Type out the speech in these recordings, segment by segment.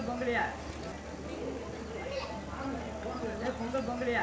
பொங்கலியா ஏ பொங்கல் பொங்கலியா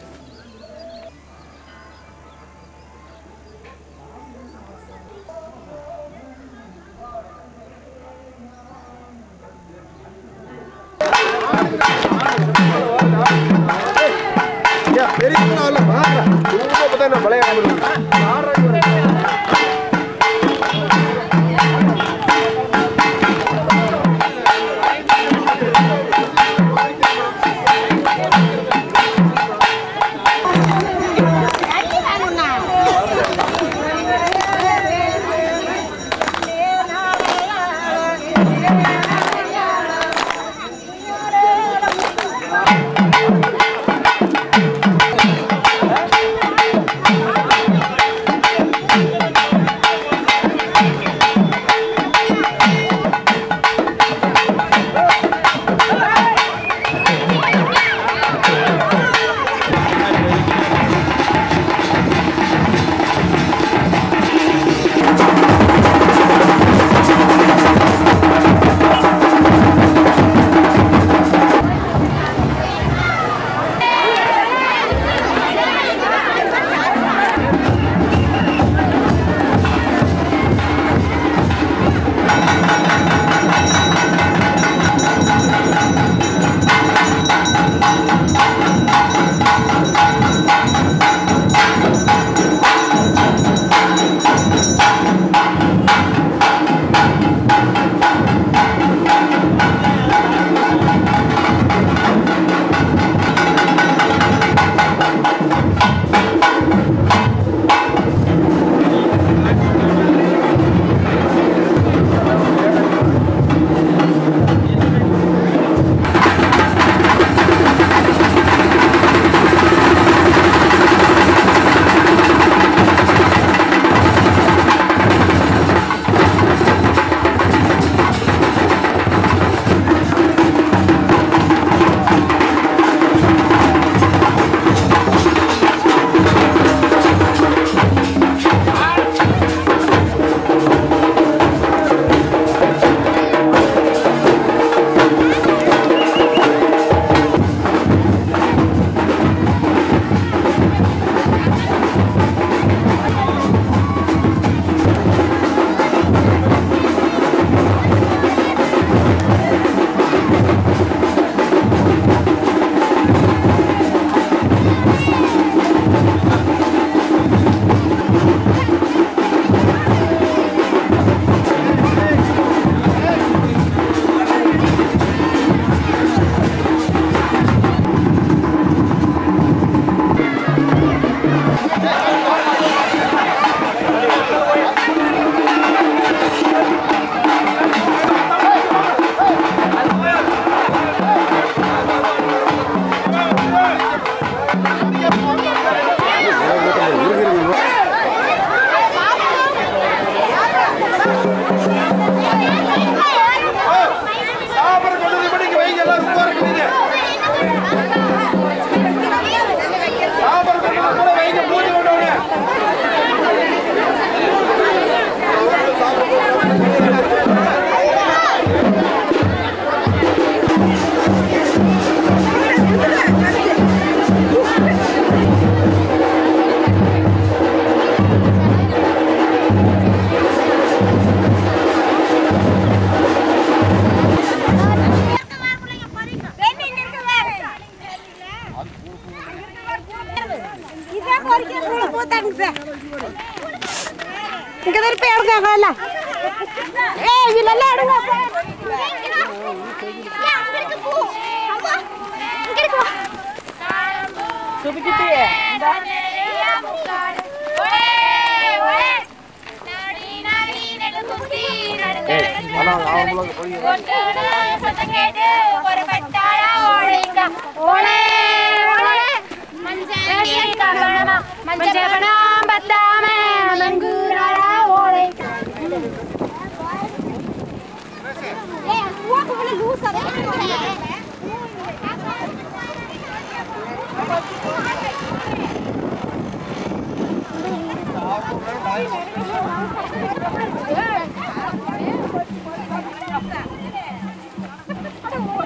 இங்க திருப்பி எடுங்க எல்லாம் ஏய் இதெல்லாம் எடுங்க மஞ்சபணம் பத்தாம மங்குராடா ஓலை ஏய்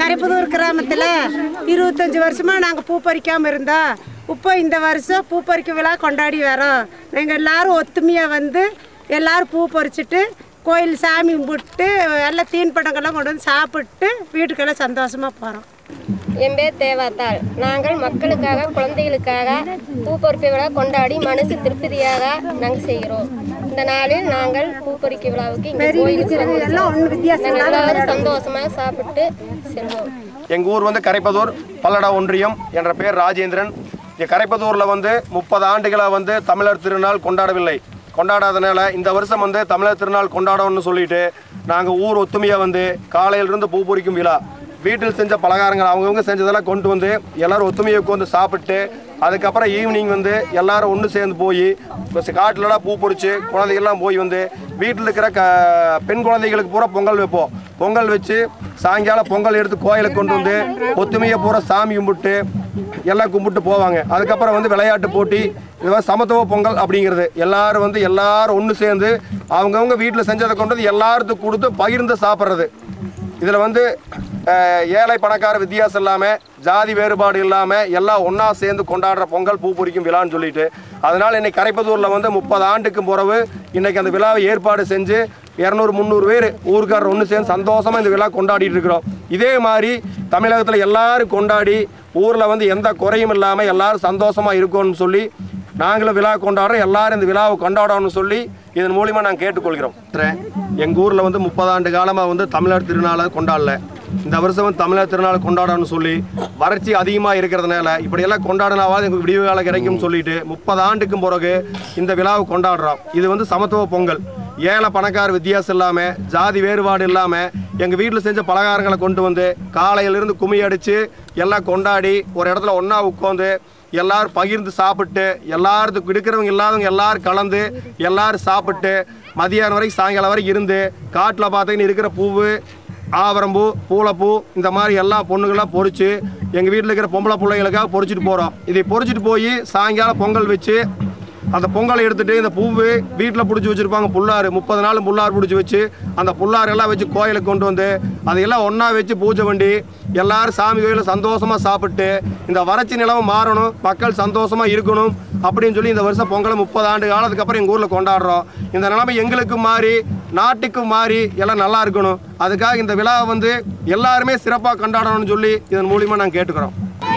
கரைப்புதூர் கிராமத்தில் இருபத்தஞ்சி வருஷமாக நாங்கள் பூ பறிக்காமல் இருந்தோம் இப்போ இந்த வருஷம் பூ பறிக்க விழா கொண்டாடி வரோம் நாங்கள் எல்லாரும் ஒத்துமையாக வந்து எல்லாரும் பூ பறிச்சுட்டு கோயில் சாமி கும்பிட்டு எல்லாம் தீன் படங்கள்லாம் கொண்டு வந்து சாப்பிட்டு வீட்டுக்கெல்லாம் சந்தோஷமாக போகிறோம் என் பேர் தேவாத்தாள் நாங்கள் மக்களுக்காக குழந்தைகளுக்காக பூ பொறுப்பு விழா கொண்டாடி மனசு திருப்தியாக நாங்கள் செய்கிறோம் இந்த நாளில் நாங்கள் பூ பொறிக்க விழாவுக்கு இங்கே கோயிலுக்கு எல்லாம் ஒன்றும் வித்தியாசம் நாங்கள் எல்லாரும் சந்தோஷமாக சாப்பிட்டு செல்வோம் எங்கள் ஊர் வந்து கரைப்பதூர் பல்லடா ஒன்றியம் என்ற பேர் ராஜேந்திரன் இங்கே கரைப்பதூரில் வந்து முப்பது ஆண்டுகளை வந்து தமிழர் திருநாள் கொண்டாடவில்லை கொண்டாடாதனால இந்த வருஷம் வந்து தமிழர் திருநாள் கொண்டாடணும்னு சொல்லிட்டு நாங்கள் ஊர் ஒத்துமையாக வந்து காலையிலிருந்து பூ பொறிக்கும் விழா வீட்டில் செஞ்ச பலகாரங்கள் அவங்கவுங்க செஞ்சதெல்லாம் கொண்டு வந்து எல்லாரும் ஒத்துமையை உட்காந்து சாப்பிட்டு அதுக்கப்புறம் ஈவினிங் வந்து எல்லாரும் ஒன்று சேர்ந்து போய் காட்டிலலாம் பூ பொறிச்சு குழந்தைகள்லாம் போய் வந்து வீட்டில் இருக்கிற க பெண் குழந்தைகளுக்கு பூரா பொங்கல் வைப்போம் பொங்கல் வச்சு சாயங்காலம் பொங்கல் எடுத்து கோயிலுக்கு கொண்டு வந்து ஒத்துமையை பூரா சாமி கும்பிட்டு எல்லாம் கும்பிட்டு போவாங்க அதுக்கப்புறம் வந்து விளையாட்டு போட்டி இது மாதிரி சமத்துவ பொங்கல் அப்படிங்கிறது எல்லாரும் வந்து எல்லாரும் ஒன்று சேர்ந்து அவங்கவுங்க வீட்டில் செஞ்சதை கொண்டு வந்து எல்லாத்துக்கும் கொடுத்து பகிர்ந்து சாப்பிட்றது இதில் வந்து அஹ், ஏழை பணக்கார வித்தியாசம் இல்லாமல் ஜாதி வேறுபாடு இல்லாமல் எல்லாம் ஒன்றா சேர்ந்து கொண்டாடுற பொங்கல் பூ பொரிக்கும் விழான்னு சொல்லிட்டு அதனால் இன்னைக்கு கரைப்பதூரில் வந்து முப்பது ஆண்டுக்கும் பிறகு இன்னைக்கு அந்த விழாவை ஏற்பாடு செஞ்சு இரநூறு முந்நூறு பேர் ஊருக்காரர் ஒன்று சேர்ந்து சந்தோஷமாக இந்த விழா கொண்டாடிட்டு இருக்கிறோம் இதே மாதிரி தமிழகத்தில் எல்லாரும் கொண்டாடி ஊரில் வந்து எந்த குறையும் இல்லாமல் எல்லாரும் சந்தோஷமாக இருக்கணும்னு சொல்லி நாங்களும் விழா கொண்டாடுறோம் எல்லாரும் இந்த விழாவை கொண்டாடணும்னு சொல்லி இதன் மூலிமா நாங்கள் கேட்டுக்கொள்கிறோம் எங்கள் ஊரில் வந்து முப்பது ஆண்டு காலமாக வந்து தமிழர் திருநாளை கொண்டாடல இந்த வருஷம் வந்து தமிழர் திருநாளை கொண்டாடணும்னு சொல்லி வறட்சி அதிகமாக இருக்கிறதுனால இப்படியெல்லாம் கொண்டாடினாவது எங்களுக்கு விடிவு காலம் கிடைக்கும்னு சொல்லிட்டு முப்பது ஆண்டுக்கும் பிறகு இந்த விழாவை கொண்டாடுறோம் இது வந்து சமத்துவ பொங்கல் ஏழை பணக்கார வித்தியாசம் இல்லாமல் ஜாதி வேறுபாடு இல்லாமல் எங்கள் வீட்டில் செஞ்ச பலகாரங்களை கொண்டு வந்து காலையிலிருந்து கும்மி அடித்து எல்லாம் கொண்டாடி ஒரு இடத்துல ஒன்றா உட்காந்து எல்லாரும் பகிர்ந்து சாப்பிட்டு எல்லாத்துக்கும் இருக்கிறவங்க இல்லாதவங்க எல்லாரும் கலந்து எல்லாரும் சாப்பிட்டு மதியானம் வரைக்கும் சாயங்காலம் வரைக்கும் இருந்து காட்டில் பார்த்தீங்கன்னா இருக்கிற பூவு ஆவரம்பூ பூளைப்பூ இந்த மாதிரி எல்லா பொண்ணுங்களாம் பொறிச்சு எங்கள் வீட்டில் இருக்கிற பொம்பளை பிள்ளைகளுக்காக பொறிச்சிட்டு போகிறோம் இதை பொறிச்சிட்டு போய் சாயங்காலம் பொங்கல் வச்சு அந்த பொங்கலை எடுத்துட்டு இந்த பூவு வீட்டில் பிடிச்சி வச்சிருப்பாங்க புல்லாறு முப்பது நாள் புல்லாறு பிடிச்சி வச்சு அந்த புல்லாறு எல்லாம் வச்சு கோயிலுக்கு கொண்டு வந்து அதையெல்லாம் ஒன்றா வச்சு பூஜை பண்ணி எல்லாரும் சாமி கோயிலில் சந்தோஷமாக சாப்பிட்டு இந்த வறட்சி நிலமை மாறணும் மக்கள் சந்தோஷமாக இருக்கணும் அப்படின்னு சொல்லி இந்த வருஷம் பொங்கலை முப்பது ஆண்டு காலத்துக்கு அப்புறம் எங்கள் ஊரில் கொண்டாடுறோம் இந்த நிலைமை எங்களுக்கு மாறி நாட்டுக்கு மாறி எல்லாம் நல்லா இருக்கணும் அதுக்காக இந்த விழாவை வந்து எல்லாருமே சிறப்பாக கொண்டாடணும்னு சொல்லி இதன் மூலிமா நாங்கள் கேட்டுக்கிறோம்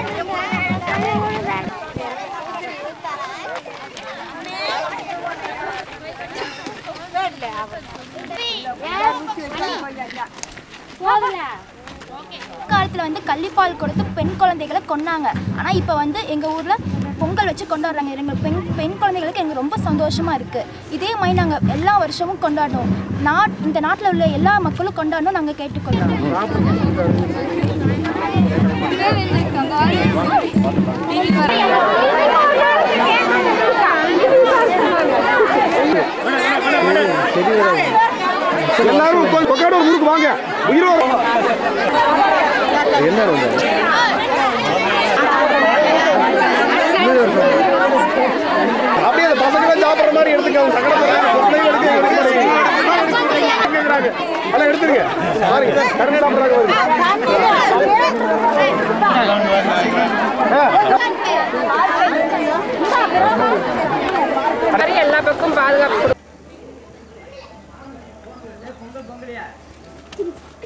காலத்தில் வந்து கள்ளிப்பால் கொடுத்து பெண் குழந்தைகளை கொன்னாங்க ஆனால் இப்போ வந்து எங்கள் ஊரில் பொங்கல் வச்சு கொண்டாடுறாங்க எங்கள் பெண் பெண் குழந்தைகளுக்கு எங்களுக்கு ரொம்ப சந்தோஷமாக இருக்குது இதே மாதிரி நாங்கள் எல்லா வருஷமும் கொண்டாடுவோம் நாட் இந்த நாட்டில் உள்ள எல்லா மக்களும் கொண்டாடணும் நாங்கள் கேட்டுக்கொள்கிறோம் எல்லாரும் கொக்காடு ஊருக்கு வாங்க உயிரோட அப்படியே அந்த பசங்க சாப்பிடுற மாதிரி எடுத்துக்கோங்க சக்கரை எடுக்க எடுக்க மாட்டேங்கிறாங்க எல்லாம் எடுத்துருங்க பாருங்க கருணை சாப்பிட்றாங்க எல்லா பக்கம் பாதுகாப்பு